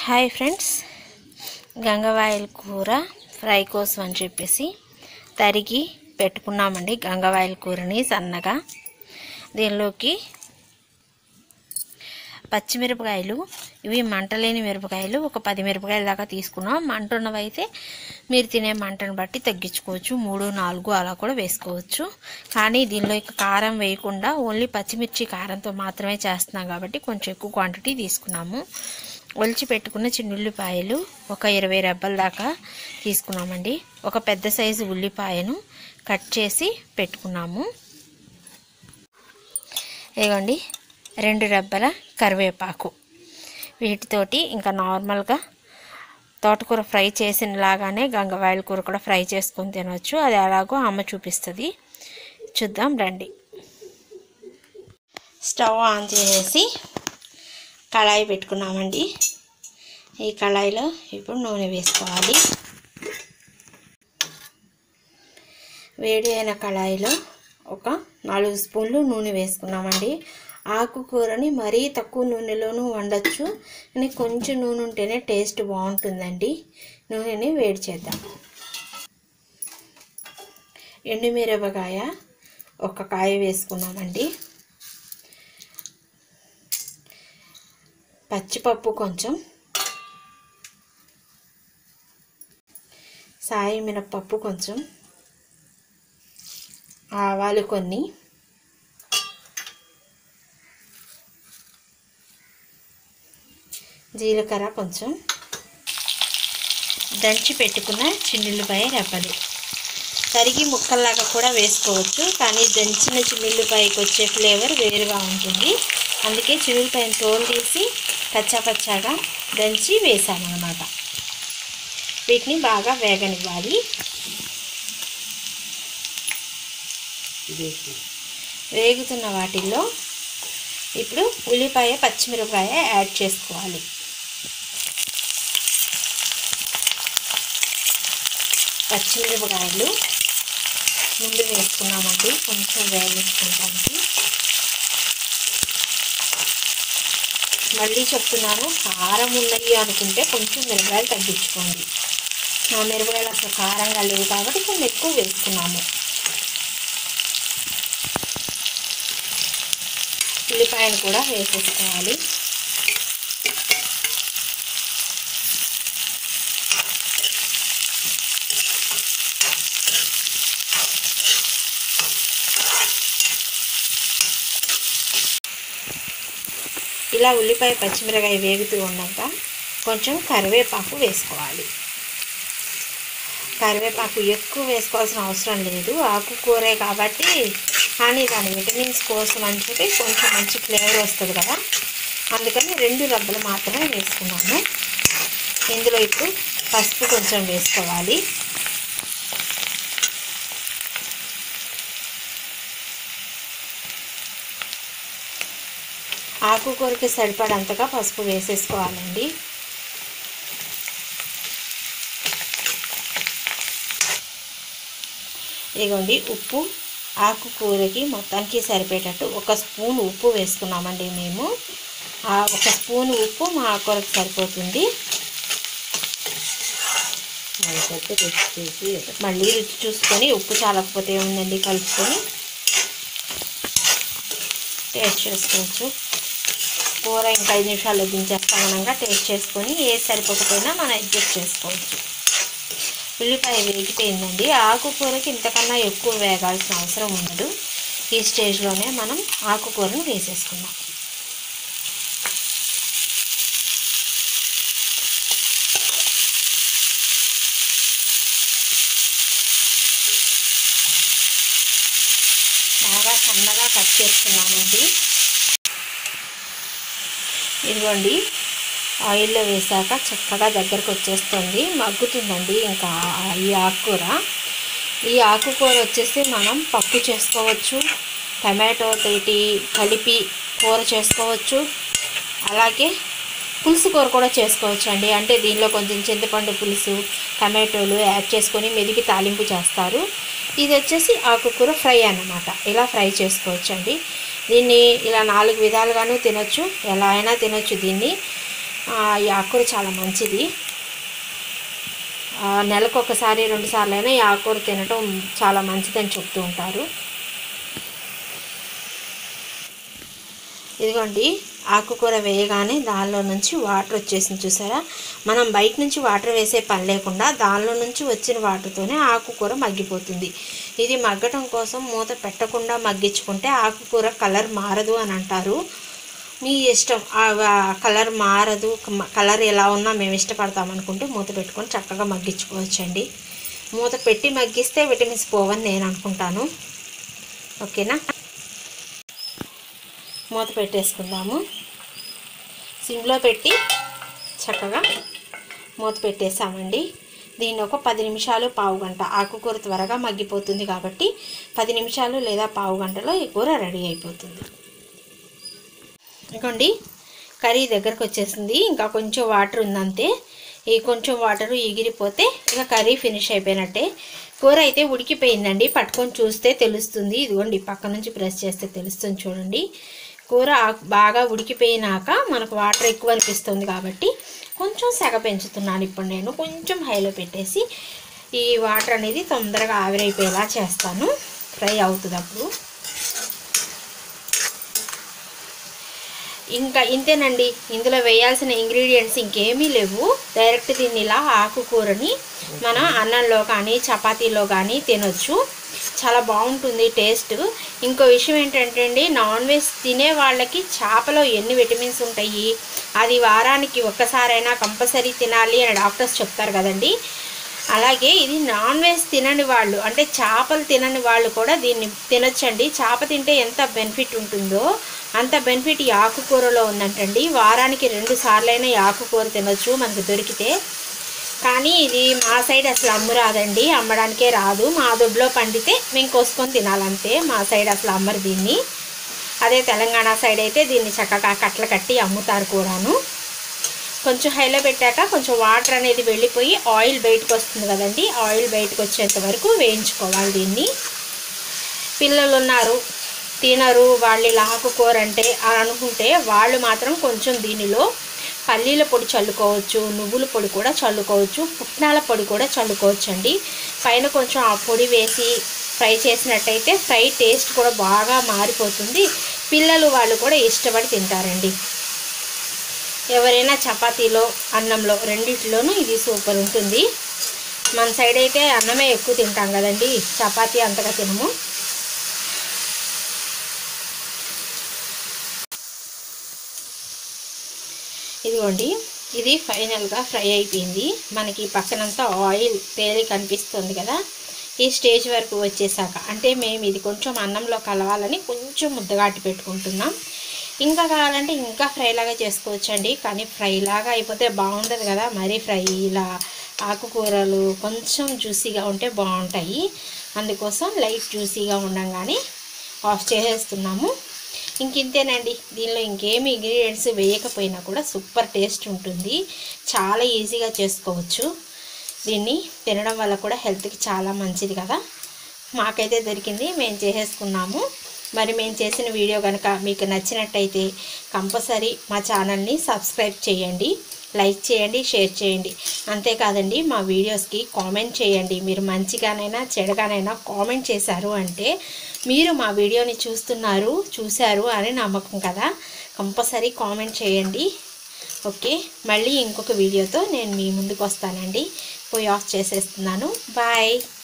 hi friends గంగవాయల కూర fry కోసం అని చెప్పేసి తరిగి పెట్టుకున్నామండి గంగవాయల కూరని సన్నగా దీనిలోకి పచ్చిమిరపకాయలు ఇవి మంటలేని మిరపకాయలు ఒక పది మిరపకాయల దాకా తీసుకున్నాం మంట ఉన్నవైతే మీరు తినే మంటను బట్టి తగ్గించుకోవచ్చు మూడు నాలుగు అలా కూడా వేసుకోవచ్చు కానీ దీనిలో ఇక కారం వేయకుండా ఓన్లీ పచ్చిమిర్చి కారంతో మాత్రమే చేస్తున్నాం కాబట్టి కొంచెం ఎక్కువ క్వాంటిటీ తీసుకున్నాము ఒలిచి పెట్టుకున్న చిన్నుల్లిపాయలు ఒక ఇరవై రెబ్బల దాకా తీసుకున్నామండి ఒక పెద్ద సైజు ఉల్లిపాయను కట్ చేసి పెట్టుకున్నాము ఇదిగోండి రెండు రెబ్బల కరివేపాకు వీటితోటి ఇంకా నార్మల్గా తోటకూర ఫ్రై చేసిన లాగానే గంగవాయల కూర కూడా ఫ్రై చేసుకొని తినవచ్చు అది ఎలాగో అమ్మ చూపిస్తుంది చూద్దాం రండి స్టవ్ ఆన్ చేసేసి కళాయి పెట్టుకున్నామండి ఈ కళాయిలో ఇప్పుడు నూనె వేసుకోవాలి వేడి అయిన కళాయిలో ఒక నాలుగు స్పూన్లు నూనె వేసుకున్నామండి ఆకుకూరని మరీ తక్కువ నూనెలోనూ వండొచ్చు కానీ కొంచెం నూనె ఉంటేనే టేస్ట్ బాగుంటుందండి నూనెని వేడి చేద్దాం ఎండుమిరపకాయ ఒక కాయ వేసుకున్నామండి పచ్చిపప్పు కొంచెం సాయి మినపప్పు కొంచెం ఆవాలు కొన్ని జీలకర్ర కొంచెం దంచి పెట్టుకున్న చిన్నుల్లిపాయ రెబ్బలు తరిగి ముక్కల్లాగా కూడా వేసుకోవచ్చు కానీ దంచిన చిన్నుల్లిపాయకి వచ్చే ఫ్లేవర్ వేరుగా ఉంటుంది అందుకే చిన్నుల్లిపాయను తోలు తీసి కచ్చాపచ్చాగా దంచి వేసామన్నమాట వీటిని బాగా వేగనివ్వాలి వేగుతున్న వాటిల్లో ఇప్పుడు ఉల్లిపాయ పచ్చిమిరపకాయ యాడ్ చేసుకోవాలి పచ్చిమిరపకాయలు ముందు వేసుకున్నామండి కొంచెం వేగించుకోవడానికి మళ్ళీ చెప్తున్నాను కారం ఉన్నాయి అనుకుంటే కొంచెం మిరపకాయలు తగ్గించుకోండి నా మిరపకాయలు అసలు కారంగా లేవు కాబట్టి కొన్ని ఎక్కువ వేసుకున్నాము ఉల్లిపాయను కూడా వేసేసుకోవాలి ఇలా ఉల్లిపాయ పచ్చిమిరకాయ వేగుతూ ఉన్నాక కొంచెం కరివేపాకు వేసుకోవాలి కరివేపాకు ఎక్కువ వేసుకోవాల్సిన అవసరం లేదు ఆకుకూరే కాబట్టి కానీ దాని విటమిన్స్ కోసం అని చెప్పి కొంచెం మంచి ఫ్లేవర్ వస్తుంది కదా అందుకని రెండు రబ్బలు మాత్రమే వేసుకున్నాను ఇందులో ఇప్పుడు పసుపు కొంచెం వేసుకోవాలి ఆకుకూరకి సరిపడంతగా పసుపు వేసేసుకోవాలండి ఇదిగోండి ఉప్పు ఆకుకూరకి మొత్తానికి సరిపోయేటట్టు ఒక స్పూన్ ఉప్పు వేసుకున్నామండి మేము ఆ ఒక స్పూన్ ఉప్పు మా ఆకుకూరకి సరిపోతుంది మళ్ళీ రుచి చూసుకొని ఉప్పు చాలకపోతే ఉందండి కలుపుకొని టేస్ట్ చేసుకోవచ్చు కూర ఇంకా ఐదు నిమిషాల్లో దించేస్తామనగా టేస్ట్ చేసుకొని ఏది సరిపోకపోయినా మనం అడ్జస్ట్ చేసుకోవచ్చు ఉల్లిపాయ వేగిపోయిందండి ఆకుకూరకి ఇంతకన్నా ఎక్కువ వేగాల్సిన అవసరం ఉండదు ఈ స్టేజ్లోనే మనం ఆకుకూరను వేసేసుకుందాం బాగా సన్నగా కట్ చేసుకున్నామండి ఇదిగోండి ఆయిల్లో వేసాక చక్కగా దగ్గరకు వచ్చేస్తుంది మగ్గుతుందండి ఇంకా ఈ ఆకుకూర ఈ ఆకుకూర వచ్చేసి మనం పప్పు చేసుకోవచ్చు టమాటో తోటి కలిపి కూర చేసుకోవచ్చు అలాగే పులుసు కూర కూడా చేసుకోవచ్చు అండి అంటే దీనిలో కొంచెం చింతపండు పులుసు టమాటోలు యాడ్ చేసుకొని మెదిగి తాలింపు చేస్తారు ఇది వచ్చేసి ఆకుకూర ఫ్రై అన్నమాట ఇలా ఫ్రై చేసుకోవచ్చు అండి దీన్ని ఇలా నాలుగు విధాలుగాను తినొచ్చు ఎలా అయినా తినొచ్చు దీన్ని ఆ, ఈ ఆకుకూర చాలా మంచిది ఆ, నెలకు ఒకసారి రెండు సార్లు అయినా ఈ ఆకుకూర తినటం చాలా మంచిదని చెప్తూ ఉంటారు ఇదిగోండి ఆకుకూర వేయగానే దానిలో నుంచి వాటర్ వచ్చేసింది చూసారా మనం బయట నుంచి వాటర్ వేసే పని లేకుండా దానిలో నుంచి వచ్చిన వాటర్తోనే ఆకుకూర మగ్గిపోతుంది ఇది మగ్గటం కోసం మూత పెట్టకుండా మగ్గించుకుంటే ఆకుకూర కలర్ మారదు అని అంటారు మీ ఇష్టం ఆ ఆ కలర్ మారదు క- కలర్ ఎలా ఉన్నా మేము ఇష్టపడతాం అనుకుంటే మూత పెట్టుకొని చక్కగా మగ్గించుకోవచ్చండి మూత పెట్టి మగ్గిస్తే విటమిన్స్ పోవని నేను అనుకుంటాను ఓకేనా మూత పెట్టేసుకుందాము సిమ్లో పెట్టి చక్కగా మూత పెట్టేసామండి దీన్ని ఒక పది నిమిషాలు పావు గంట ఆకుకూర త్వరగా మగ్గిపోతుంది కాబట్టి పది నిమిషాలు లేదా పావు గంటలో ఈ కూర రెడీ అయిపోతుంది ఇదిగోండి కర్రీ దగ్గరకు వచ్చేసింది ఇంకా కొంచెం వాటర్ ఉందంతే ఈ కొంచెం వాటర్ ఎగిరిపోతే ఇక కర్రీ ఫినిష్ అయిపోయినట్టే కూర అయితే ఉడికిపోయిందండి పట్టుకొని చూస్తే తెలుస్తుంది ఇదిగోండి పక్క నుంచి ప్రెస్ చేస్తే తెలుస్తుంది చూడండి కూర ఆ- బాగా ఉడికిపోయినాక మనకు వాటర్ ఎక్కువ అనిపిస్తుంది కాబట్టి కొంచెం సెగ పెంచుతున్నాను ఇప్పుడు నేను కొంచెం హైలో పెట్టేసి ఈ వాటర్ అనేది తొందరగా ఆవిరైపోయేలా చేస్తాను ఫ్రై అవుతుంది అప్పుడు ఇంకా ఇంతేనండి ఇందులో వేయాల్సిన ఇంగ్రీడియంట్స్ ఇంకేమీ లేవు డైరెక్ట్ దీన్ని ఇలా ఆకుకూరని మనం అన్నంలో కానీ చపాతీలో కానీ తినొచ్చు చాలా బాగుంటుంది టేస్ట్ ఇంకో విషయం ఏంటంటే అండి నాన్ వెజ్ తినే వాళ్ళకి చేపలో ఎన్ని విటమిన్స్ ఉంటాయి అది వారానికి ఒక్కసారైనా కంపల్సరీ తినాలి అని డాక్టర్స్ చెప్తారు కదండి అలాగే ఇది నాన్ వెజ్ తినని వాళ్ళు అంటే చేపలు తినని వాళ్ళు కూడా దీన్ని తినొచ్చండి చేప తింటే ఎంత బెనిఫిట్ ఉంటుందో అంత బెనిఫిట్ ఈ ఆకుకూరలో ఉందంటండి వారానికి రెండు సార్లైనా ఈ ఆకుకూర తినొచ్చు మనకు దొరికితే కానీ ఇది మా సైడ్ అసలు అమ్మురాదండి అమ్మడానికే రాదు మా దొడ్లో పండితే మేము కోసుకొని తినాలంతే మా సైడ్ అసలు అమ్మరు దీన్ని అదే తెలంగాణ సైడ్ అయితే దీన్ని చక్కగా కట్టలు కట్టి అమ్ముతారు కూడాను కొంచెం హైలో పెట్టాక కొంచెం వాటర్ అనేది వెళ్ళిపోయి ఆయిల్ బయటకు వస్తుంది కదండి ఆయిల్ బయటకు వచ్చేంత వరకు వేయించుకోవాలి దీన్ని పిల్లలు ఉన్నారు తినరు వాళ్ళు ఇలా ఆకుకూర అంటే అని అనుకుంటే వాళ్ళు మాత్రం కొంచెం దీనిలో పల్లీల పొడి చల్లుకోవచ్చు నువ్వుల పొడి కూడా చల్లుకోవచ్చు పుట్నాల పొడి కూడా చల్లుకోవచ్చు అండి పైన కొంచెం ఆ పొడి వేసి ఫ్రై చేసినట్టయితే ఫ్రై టేస్ట్ కూడా బాగా మారిపోతుంది పిల్లలు వాళ్ళు కూడా ఇష్టపడి తింటారండి ఎవరైనా చపాతీలో అన్నంలో రెండిట్లోనూ ఇది సూపర్ ఉంటుంది మన సైడ్ అయితే అన్నమే ఎక్కువ తింటాం కదండి చపాతీ అంతగా తినము ఇదిగోండి ఇది ఫైనల్గా ఫ్రై అయిపోయింది మనకి పక్కనంతా ఆయిల్ తేలి కనిపిస్తుంది కదా ఈ స్టేజ్ వరకు వచ్చేసాక అంటే మేము ఇది కొంచెం అన్నంలో కలవాలని కొంచెం ముద్దగాటి పెట్టుకుంటున్నాం ఇంకా కావాలంటే ఇంకా ఫ్రై లాగా చేసుకోవచ్చండి కానీ ఫ్రై లాగా అయిపోతే బాగుండదు కదా మరీ ఫ్రై ఇలా ఆకుకూరలు కొంచెం జ్యూసీగా ఉంటే బాగుంటాయి అందుకోసం లైట్ జ్యూసీగా ఉండంగానే ఆఫ్ చేసేస్తున్నాము ఇంక ఇంతేనండి దీనిలో ఇంకేమి ఇంగ్రీడియంట్స్ వేయకపోయినా కూడా సూపర్ టేస్ట్ ఉంటుంది చాలా ఈజీగా చేసుకోవచ్చు దీన్ని తినడం వల్ల కూడా హెల్త్కి చాలా మంచిది కదా మాకైతే దొరికింది మేము చేసేసుకున్నాము మరి మేము చేసిన వీడియో కనుక మీకు నచ్చినట్టయితే కంపల్సరీ మా ఛానల్ని సబ్స్క్రైబ్ చేయండి లైక్ చేయండి షేర్ చేయండి అంతేకాదండి మా వీడియోస్కి కామెంట్ చేయండి మీరు మంచిగానైనా చెడగానైనా కామెంట్ చేశారు అంటే మీరు మా వీడియోని చూస్తున్నారు చూశారు అని నమ్మకం కదా కంపల్సరీ కామెంట్ చేయండి ఓకే మళ్ళీ ఇంకొక వీడియోతో నేను మీ ముందుకు వస్తానండి పోయి ఆఫ్ చేసేస్తున్నాను బాయ్